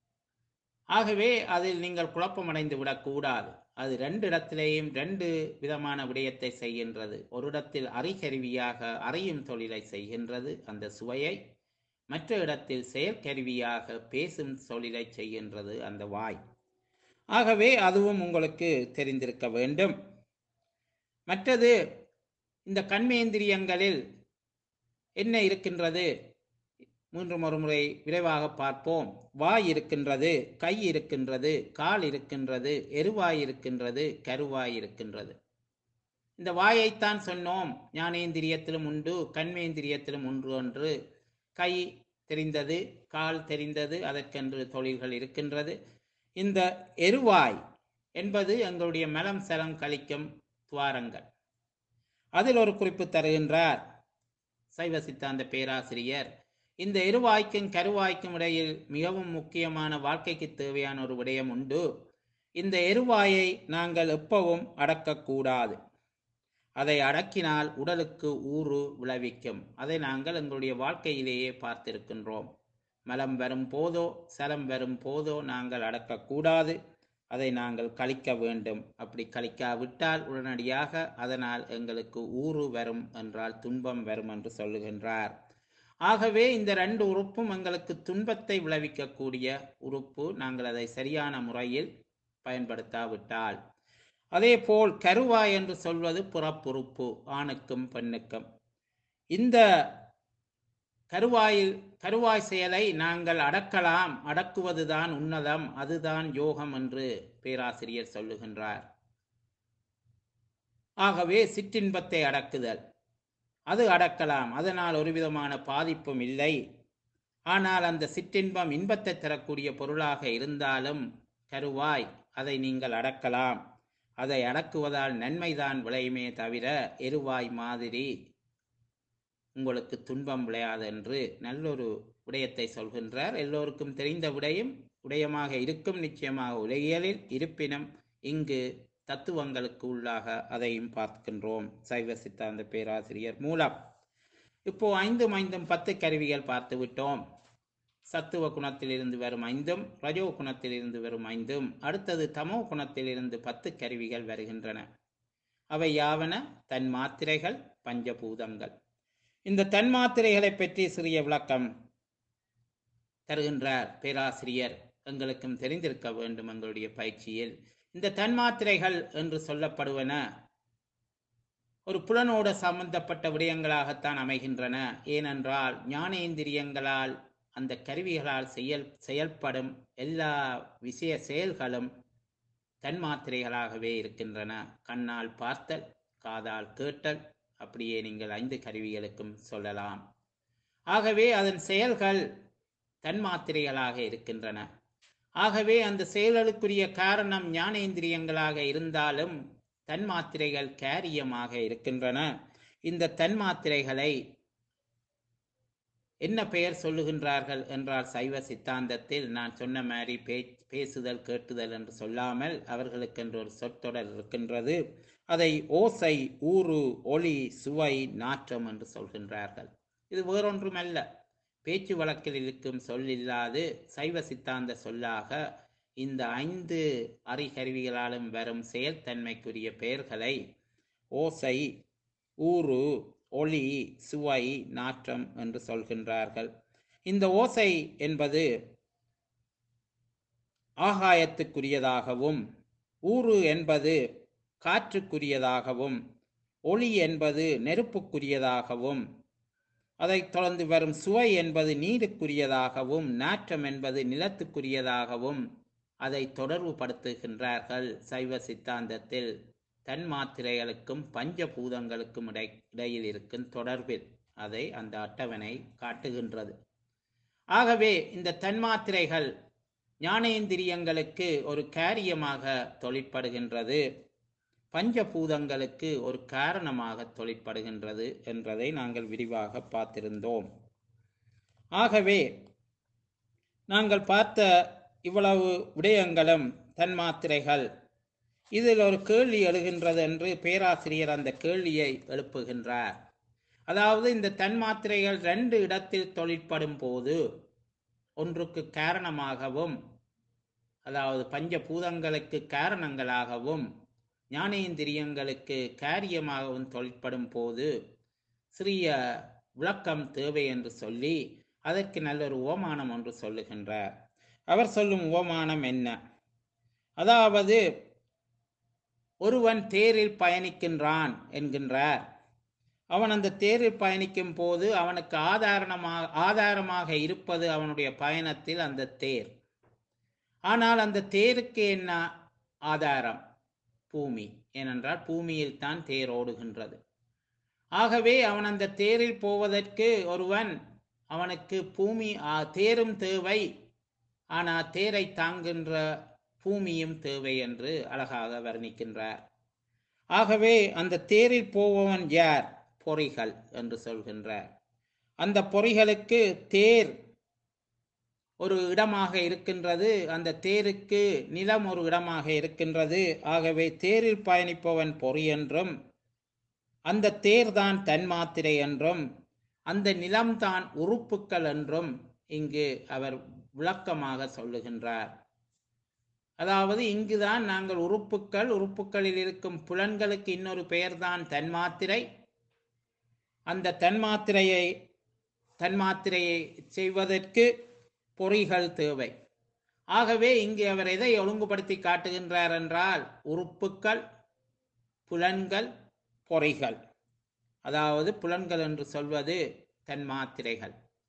ஆகவே அதில் நீங்கள் குழப்பமடைந்து விடக்கூடாது அது ரெண்டு இடத்திலேயும் ரெண்டு விதமான விடயத்தை செய்கின்றது ஒரு இடத்தில் அறிகருவியாக அறியும் தொழிலை செய்கின்றது அந்த சுவையை மற்ற இடத்தில் செயற்கருவியாக பேசும் தொழிலை செய்கின்றது அந்த வாய் ஆகவே அதுவும் உங்களுக்கு தெரிந்திருக்க வேண்டும் மற்றது இந்த கண்மேந்திரியங்களில் என்ன இருக்கின்றது மூன்று ஒரு முறை விரைவாக பார்ப்போம் வாய் இருக்கின்றது கை இருக்கின்றது கால் இருக்கின்றது எருவாய் இருக்கின்றது கருவாய் இருக்கின்றது இந்த வாயைத்தான் சொன்னோம் ஞானேந்திரியத்திலும் உண்டு கண்மேந்திரியத்திலும் உண்டு என்று கை தெரிந்தது கால் தெரிந்தது அதற்கென்று தொழில்கள் இருக்கின்றது இந்த எருவாய் என்பது எங்களுடைய மலம் சலம் கழிக்கும் துவாரங்கள் அதில் ஒரு குறிப்பு தருகின்றார் சைவ சித்தாந்த பேராசிரியர் இந்த எருவாய்க்கும் கருவாய்க்கும் இடையில் மிகவும் முக்கியமான வாழ்க்கைக்கு தேவையான ஒரு விடயம் உண்டு இந்த எருவாயை நாங்கள் எப்பவும் அடக்கக்கூடாது அதை அடக்கினால் உடலுக்கு ஊறு விளைவிக்கும் அதை நாங்கள் எங்களுடைய வாழ்க்கையிலேயே பார்த்திருக்கின்றோம் மலம் வரும் போதோ சலம் வரும் போதோ நாங்கள் அடக்கக்கூடாது அதை நாங்கள் கழிக்க வேண்டும் அப்படி கழிக்காவிட்டால் உடனடியாக அதனால் எங்களுக்கு ஊறு வரும் என்றால் துன்பம் வரும் என்று சொல்லுகின்றார் ஆகவே இந்த ரெண்டு உறுப்பும் எங்களுக்கு துன்பத்தை விளைவிக்கக்கூடிய உறுப்பு நாங்கள் அதை சரியான முறையில் பயன்படுத்தாவிட்டால் அதே போல் கருவாய் என்று சொல்வது புறப்புறுப்பு ஆணுக்கும் பெண்ணுக்கும் இந்த கருவாயில் கருவாய் செயலை நாங்கள் அடக்கலாம் அடக்குவதுதான் உன்னதம் அதுதான் யோகம் என்று பேராசிரியர் சொல்லுகின்றார் ஆகவே சிற்றின்பத்தை அடக்குதல் அது அடக்கலாம் அதனால் ஒரு விதமான பாதிப்பும் இல்லை ஆனால் அந்த சிற்றின்பம் இன்பத்தை தரக்கூடிய பொருளாக இருந்தாலும் கருவாய் அதை நீங்கள் அடக்கலாம் அதை அடக்குவதால் நன்மைதான் விளையுமே தவிர எருவாய் மாதிரி உங்களுக்கு துன்பம் விளையாது என்று நல்லொரு விடயத்தை சொல்கின்றார் எல்லோருக்கும் தெரிந்த விடயம் விடயமாக இருக்கும் நிச்சயமாக உலகியலில் இருப்பினும் இங்கு தத்துவங்களுக்கு உள்ளாக அதையும் பார்க்கின்றோம் சைவ சித்தாந்த பேராசிரியர் மூலம் இப்போ ஐந்தும் ஐந்தும் பத்து கருவிகள் பார்த்து விட்டோம் சத்துவ குணத்திலிருந்து வரும் ஐந்தும் ரஜோ குணத்திலிருந்து வரும் ஐந்தும் அடுத்தது தமோ குணத்திலிருந்து பத்து கருவிகள் வருகின்றன அவை யாவன தன் மாத்திரைகள் பஞ்சபூதங்கள் இந்த தன்மாத்திரைகளை பற்றி சிறிய விளக்கம் தருகின்றார் பேராசிரியர் எங்களுக்கும் தெரிந்திருக்க வேண்டும் எங்களுடைய பயிற்சியில் இந்த தன்மாத்திரைகள் என்று சொல்லப்படுவன ஒரு புலனோடு சம்பந்தப்பட்ட விடயங்களாகத்தான் அமைகின்றன ஏனென்றால் ஞானேந்திரியங்களால் அந்த கருவிகளால் செயல் செயல்படும் எல்லா விஷய செயல்களும் தன்மாத்திரைகளாகவே இருக்கின்றன கண்ணால் பார்த்தல் காதால் கேட்டல் அப்படியே நீங்கள் ஐந்து கருவிகளுக்கும் சொல்லலாம் ஆகவே அதன் செயல்கள் தன்மாத்திரைகளாக இருக்கின்றன ஆகவே அந்த செயல்களுக்குரிய காரணம் ஞானேந்திரியங்களாக இருந்தாலும் தன்மாத்திரைகள் கேரியமாக இருக்கின்றன இந்த தன்மாத்திரைகளை என்ன பெயர் சொல்லுகின்றார்கள் என்றால் சைவ சித்தாந்தத்தில் நான் சொன்ன மாதிரி பே பேசுதல் கேட்டுதல் என்று சொல்லாமல் அவர்களுக்கென்று ஒரு சொற்றொடர் இருக்கின்றது அதை ஓசை ஊறு ஒளி சுவை நாற்றம் என்று சொல்கின்றார்கள் இது வேறொன்றுமல்ல பேச்சு வழக்கில் இருக்கும் சொல் இல்லாது சைவ சித்தாந்த சொல்லாக இந்த ஐந்து அறிகருவிகளாலும் வரும் செயல்தன்மைக்குரிய பெயர்களை ஓசை ஊறு ஒளி சுவை நாற்றம் என்று சொல்கின்றார்கள் இந்த ஓசை என்பது ஆகாயத்துக்குரியதாகவும் ஊறு என்பது காற்றுக்குரியதாகவும் ஒளி என்பது நெருப்புக்குரியதாகவும் அதைத் தொடர்ந்து வரும் சுவை என்பது நீருக்குரியதாகவும் நாற்றம் என்பது நிலத்துக்குரியதாகவும் அதை தொடர்பு படுத்துகின்றார்கள் சைவ சித்தாந்தத்தில் தன்மாத்திரைகளுக்கும் பஞ்சபூதங்களுக்கும் இடை இடையில் இருக்கும் தொடர்பில் அதை அந்த அட்டவணை காட்டுகின்றது ஆகவே இந்த தன்மாத்திரைகள் ஞானேந்திரியங்களுக்கு ஒரு காரியமாக தொழிற்படுகின்றது பஞ்சபூதங்களுக்கு ஒரு காரணமாக தொழிற்படுகின்றது என்பதை நாங்கள் விரிவாக பார்த்திருந்தோம் ஆகவே நாங்கள் பார்த்த இவ்வளவு விடயங்களும் தன்மாத்திரைகள் இதில் ஒரு கேள்வி எழுகின்றது என்று பேராசிரியர் அந்த கேள்வியை எழுப்புகின்றார் அதாவது இந்த தன்மாத்திரைகள் ரெண்டு இடத்தில் தொழிற்படும் போது ஒன்றுக்கு காரணமாகவும் அதாவது பஞ்சபூதங்களுக்கு காரணங்களாகவும் ஞானேந்திரியங்களுக்கு காரியமாகவும் தொழிற்படும் போது சிறிய விளக்கம் தேவை என்று சொல்லி அதற்கு நல்ல ஒரு ஓமானம் ஒன்று சொல்லுகின்றார் அவர் சொல்லும் ஓமானம் என்ன அதாவது ஒருவன் தேரில் பயணிக்கின்றான் என்கின்றார் அவன் அந்த தேரில் பயணிக்கும் போது அவனுக்கு ஆதாரணமாக ஆதாரமாக இருப்பது அவனுடைய பயணத்தில் அந்த தேர் ஆனால் அந்த தேருக்கு என்ன ஆதாரம் பூமி ஏனென்றால் பூமியில் தான் தேர் ஓடுகின்றது ஆகவே அவன் அந்த தேரில் போவதற்கு ஒருவன் அவனுக்கு பூமி ஆ, தேரும் தேவை ஆனால் தேரை தாங்குகின்ற பூமியும் தேவை என்று அழகாக வர்ணிக்கின்றார் ஆகவே அந்த தேரில் போபவன் யார் பொறிகள் என்று சொல்கின்றார் அந்த பொறிகளுக்கு தேர் ஒரு இடமாக இருக்கின்றது அந்த தேருக்கு நிலம் ஒரு இடமாக இருக்கின்றது ஆகவே தேரில் பயணிப்பவன் பொறி என்றும் அந்த தேர்தான் தன்மாத்திரை என்றும் அந்த நிலம்தான் உறுப்புக்கள் என்றும் இங்கு அவர் விளக்கமாக சொல்லுகின்றார் அதாவது இங்குதான் நாங்கள் உறுப்புக்கள் உறுப்புக்களில் இருக்கும் புலன்களுக்கு இன்னொரு பெயர்தான் தன்மாத்திரை அந்த தன்மாத்திரையை தன்மாத்திரையை செய்வதற்கு பொறிகள் தேவை ஆகவே இங்கு அவர் எதை ஒழுங்குபடுத்தி காட்டுகின்றார் என்றால் உறுப்புக்கள் புலன்கள் பொறிகள் அதாவது புலன்கள் என்று சொல்வது தன்மாத்திரைகள்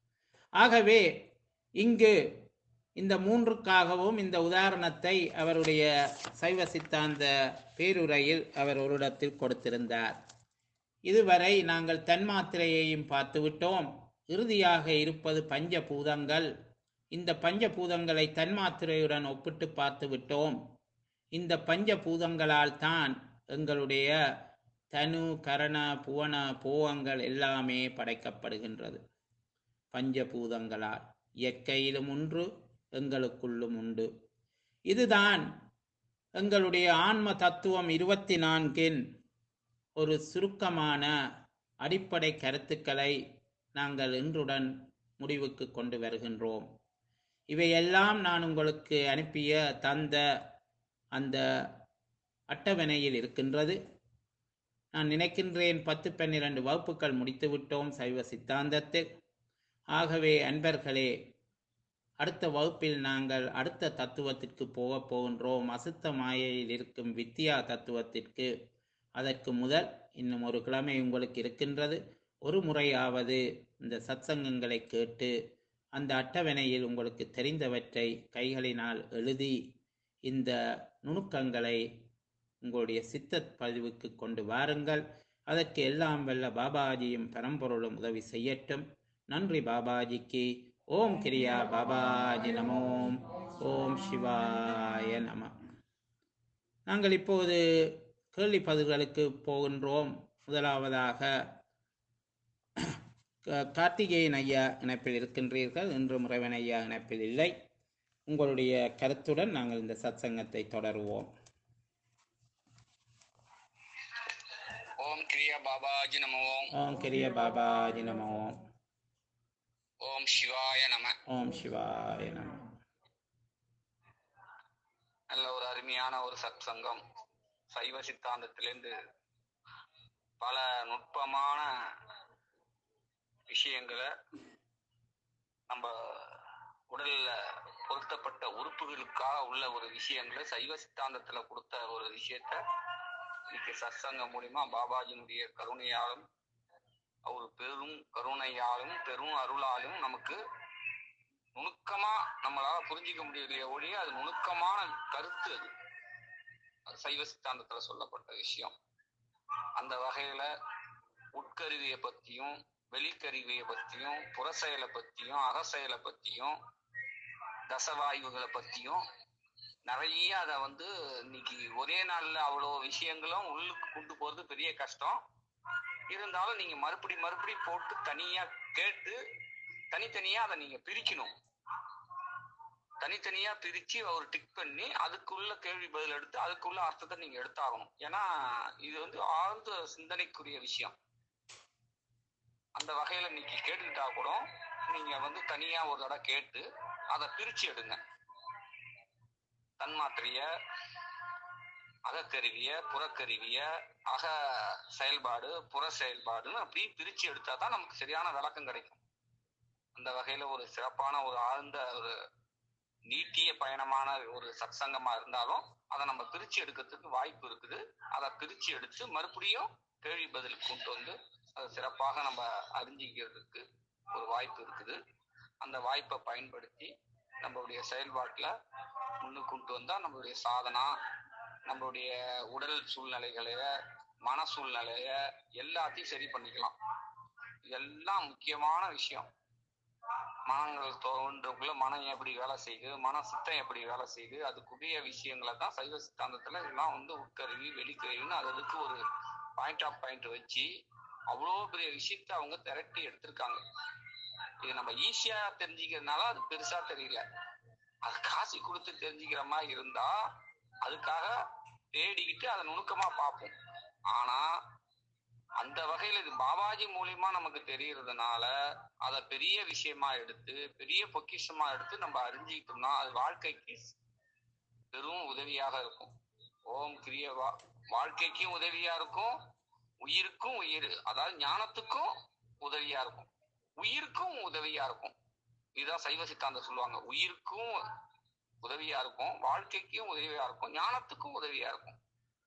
ஆகவே இங்கு இந்த மூன்றுக்காகவும் இந்த உதாரணத்தை அவருடைய சைவ சித்தாந்த பேருரையில் அவர் ஒரு இடத்தில் கொடுத்திருந்தார் இதுவரை நாங்கள் தன்மாத்திரையையும் பார்த்துவிட்டோம் இறுதியாக இருப்பது பஞ்சபூதங்கள் இந்த பஞ்சபூதங்களை தன்மாத்திரையுடன் ஒப்பிட்டு பார்த்து விட்டோம் இந்த பஞ்சபூதங்களால் தான் எங்களுடைய தனு கரண புவன போகங்கள் எல்லாமே படைக்கப்படுகின்றது பஞ்சபூதங்களால் இயற்கையிலும் ஒன்று எங்களுக்குள்ளும் உண்டு இதுதான் எங்களுடைய ஆன்ம தத்துவம் இருபத்தி நான்கின் ஒரு சுருக்கமான அடிப்படை கருத்துக்களை நாங்கள் இன்றுடன் முடிவுக்கு கொண்டு வருகின்றோம் இவையெல்லாம் நான் உங்களுக்கு அனுப்பிய தந்த அந்த அட்டவணையில் இருக்கின்றது நான் நினைக்கின்றேன் பத்து பன்னிரண்டு வகுப்புகள் முடித்து விட்டோம் சைவ சித்தாந்தத்தில் ஆகவே அன்பர்களே அடுத்த வகுப்பில் நாங்கள் அடுத்த தத்துவத்திற்கு போகப் போகின்றோம் அசுத்த மாயையில் இருக்கும் வித்யா தத்துவத்திற்கு அதற்கு முதல் இன்னும் ஒரு கிழமை உங்களுக்கு இருக்கின்றது ஒரு முறையாவது இந்த சத்சங்கங்களை கேட்டு அந்த அட்டவணையில் உங்களுக்கு தெரிந்தவற்றை கைகளினால் எழுதி இந்த நுணுக்கங்களை உங்களுடைய சித்த பதிவுக்கு கொண்டு வாருங்கள் அதற்கு எல்லாம் வல்ல பாபாஜியும் பரம்பொருளும் உதவி செய்யட்டும் நன்றி பாபாஜிக்கு ஓம் கிரியா பாபாஜி நமோம் ஓம் சிவாய நம நாங்கள் இப்போது கேள்வி பதில்களுக்கு போகின்றோம் முதலாவதாக க- கார்த்திகேயன் ஐயா இணைப்பில் இருக்கின்றீர்கள் இன்று முறைவன் ஐயா இணைப்பில் இல்லை உங்களுடைய கருத்துடன் நாங்கள் இந்த சத்சங்கத்தை தொடருவோம் ஓம் கிரியா பாபாஜி நம ஓம் ஓம் கிரிய பாபாஜி நம ஓம் ஓம் சிவாய நம ஓம் சிவாய நம நல்ல ஒரு அருமையான ஒரு சத்சங்கம் சைவ சித்தாந்தத்திலிருந்து பல நுட்பமான விஷயங்களை நம்ம உடல்ல பொருத்தப்பட்ட உறுப்புகளுக்காக உள்ள ஒரு விஷயங்களை சைவ சித்தாந்தத்துல கொடுத்த ஒரு விஷயத்த இன்னைக்கு சத்சங்கம் மூலியமா பாபாஜியினுடைய கருணையாலும் அவர் பெரும் கருணையாலும் பெரும் அருளாலும் நமக்கு நுணுக்கமா நம்மளால புரிஞ்சிக்க முடியலையே ஒழிய அது நுணுக்கமான கருத்து அது அது சைவ சித்தாந்தத்துல சொல்லப்பட்ட விஷயம் அந்த வகையில உட்கருவியை பத்தியும் வெளிக்கருவியை பத்தியும் புறச்செயலை பத்தியும் அகச்செயலை பத்தியும் தசவாயுகளை பத்தியும் நிறைய அதை வந்து இன்னைக்கு ஒரே நாள்ல அவ்வளோ விஷயங்களும் உள்ளுக்கு கொண்டு போறது பெரிய கஷ்டம் இருந்தாலும் நீங்க மறுபடி மறுபடி போட்டு தனியா கேட்டு தனித்தனியா அதை நீங்க பிரிக்கணும் தனித்தனியா பிரிச்சு அவர் டிக் பண்ணி அதுக்குள்ள கேள்வி பதில் எடுத்து அதுக்குள்ள அர்த்தத்தை நீங்க எடுத்தாகணும் ஏன்னா இது வந்து ஆழ்ந்த சிந்தனைக்குரிய விஷயம் அந்த வகையில இன்னைக்கு கேட்டுக்கிட்டா கூட நீங்க வந்து தனியா ஒரு தடவை கேட்டு அதை பிரிச்சு எடுங்க தன்மாத்திரைய அகக்கருவிய புறக்கருவிய அக செயல்பாடு புற செயல்பாடுன்னு அப்படி பிரிச்சு எடுத்தா தான் நமக்கு சரியான விளக்கம் கிடைக்கும் அந்த வகையில ஒரு சிறப்பான ஒரு ஆழ்ந்த ஒரு நீட்டிய பயணமான ஒரு சத்சங்கமா இருந்தாலும் அதை நம்ம பிரிச்சு எடுக்கிறதுக்கு வாய்ப்பு இருக்குது அதை பிரிச்சு எடுத்து மறுபடியும் கேள்வி பதில் கொண்டு வந்து அதை சிறப்பாக நம்ம அறிஞ்சிக்கிறதுக்கு ஒரு வாய்ப்பு இருக்குது அந்த வாய்ப்பை பயன்படுத்தி நம்மளுடைய செயல்பாட்டுல முன்னுக்கு கொண்டு வந்தா நம்மளுடைய சாதனா நம்மளுடைய உடல் சூழ்நிலைகளைய மன சூழ்நிலைய எல்லாத்தையும் சரி பண்ணிக்கலாம் இதெல்லாம் முக்கியமான விஷயம் மனங்கள் தோன்றக்குள்ள மனம் எப்படி வேலை செய்யுது மன சித்தம் எப்படி வேலை செய்யுது அதுக்குரிய விஷயங்களை தான் சைவ சித்தாந்தத்துல இதெல்லாம் வந்து உட்கருவி வெளிக்கருவின்னு அது அதுக்கு ஒரு பாயிண்ட் ஆஃப் பாயிண்ட் வச்சு அவ்வளோ பெரிய விஷயத்த அவங்க திரட்டி எடுத்திருக்காங்க இது நம்ம ஈஸியா தெரிஞ்சுக்கிறதுனால அது பெருசா தெரியல அது காசு கொடுத்து தெரிஞ்சுக்கிற மாதிரி இருந்தா அதுக்காக தேடிக்கிட்டு அதை நுணுக்கமா பார்ப்போம் ஆனா அந்த வகையில இது பாபாஜி மூலியமா நமக்கு தெரியறதுனால அத பெரிய விஷயமா எடுத்து பெரிய பொக்கிஷமா எடுத்து நம்ம அறிஞ்சுக்கிட்டோம்னா அது வாழ்க்கைக்கு பெரும் உதவியாக இருக்கும் ஓம் கிரிய வா- வாழ்க்கைக்கும் உதவியா இருக்கும் உயிருக்கும் உயிர் அதாவது ஞானத்துக்கும் உதவியா இருக்கும் உயிருக்கும் உதவியா இருக்கும் இதுதான் சைவ சித்தாந்தம் சொல்லுவாங்க உயிருக்கும் உதவியா இருக்கும் வாழ்க்கைக்கும் உதவியா இருக்கும் ஞானத்துக்கும் உதவியா இருக்கும்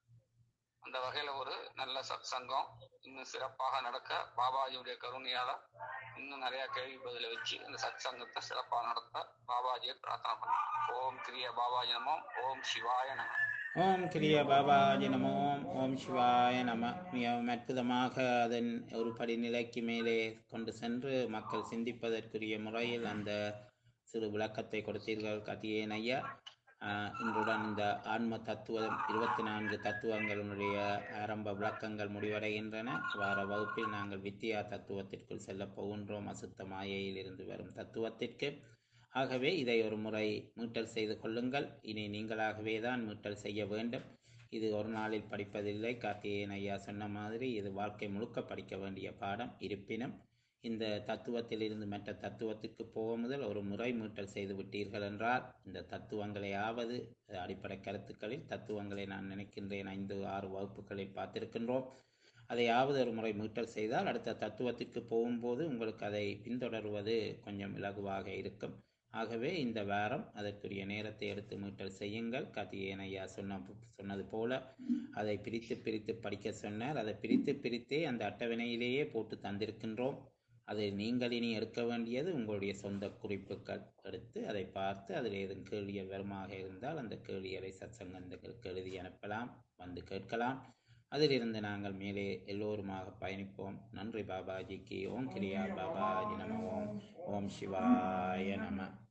அந்த வகையில ஒரு நல்ல சத் சங்கம் இன்னும் சிறப்பாக நடக்க பாபாஜியுடைய கருணையால இன்னும் நிறைய கேள்வி பதில வச்சு இந்த சத் சங்கத்தை சிறப்பாக நடத்த பாபாஜியை பிரார்த்தனை பண்ணேன் ஓம் கிரிய பாபாஜி நமோம் ஓம் சிவாய நம ஓம் கிரிய பாபாஜி நமோ ஓம் சிவாய நம மிகவும் அற்புதமாக அதன் ஒரு படிநிலைக்கு மேலே கொண்டு சென்று மக்கள் சிந்திப்பதற்குரிய முறையில் அந்த சிறு விளக்கத்தை கொடுத்தீர்கள் கத்தியேன் ஐயா ஆஹ், இன்றுடன் இந்த ஆன்ம தத்துவம் இருபத்தி நான்கு தத்துவங்களுடைய ஆரம்ப விளக்கங்கள் முடிவடைகின்றன வார வகுப்பில் நாங்கள் வித்தியா தத்துவத்திற்குள் செல்லப் போகின்றோம் அசுத்த மாயையில் இருந்து வரும் தத்துவத்திற்கு ஆகவே இதை ஒரு முறை மீட்டல் செய்து கொள்ளுங்கள் இனி நீங்களாகவே தான் மீட்டல் செய்ய வேண்டும் இது ஒரு நாளில் படிப்பதில்லை கார்த்திகேயன் ஐயா சொன்ன மாதிரி இது வாழ்க்கை முழுக்க படிக்க வேண்டிய பாடம் இருப்பினும் இந்த தத்துவத்திலிருந்து மற்ற தத்துவத்துக்கு போக முதல் ஒரு முறை மீட்டல் செய்து விட்டீர்கள் என்றால் இந்த தத்துவங்களையாவது அடிப்படை கருத்துக்களில் தத்துவங்களை நான் நினைக்கின்றேன் ஐந்து ஆறு வகுப்புகளில் பார்த்திருக்கின்றோம் அதையாவது ஒரு முறை மீட்டல் செய்தால் அடுத்த தத்துவத்துக்கு போகும்போது உங்களுக்கு அதை பின்தொடர்வது கொஞ்சம் இலகுவாக இருக்கும் ஆகவே இந்த வாரம் அதற்குரிய நேரத்தை எடுத்து மீட்டல் செய்யுங்கள் கார்த்திகேயன் ஐயா சொன்ன சொன்னது போல அதை பிரித்து பிரித்து படிக்க சொன்னார் அதை பிரித்து பிரித்தே அந்த அட்டவணையிலேயே போட்டு தந்திருக்கின்றோம் அதை நீங்கள் இனி எடுக்க வேண்டியது உங்களுடைய சொந்த குறிப்புகள் எடுத்து அதை பார்த்து அதில் ஏதும் கேள்விகள் வருமாக இருந்தால் அந்த கேள்விகளை சத்சங்கங்களுக்கு எழுதி அனுப்பலாம் வந்து கேட்கலாம் அதிலிருந்து நாங்கள் மேலே எல்லோருமாக பயணிப்போம் நன்றி பாபாஜிக்கு ஓம் கிரியா பாபாஜி நம ஓம் ஓம் சிவாய நம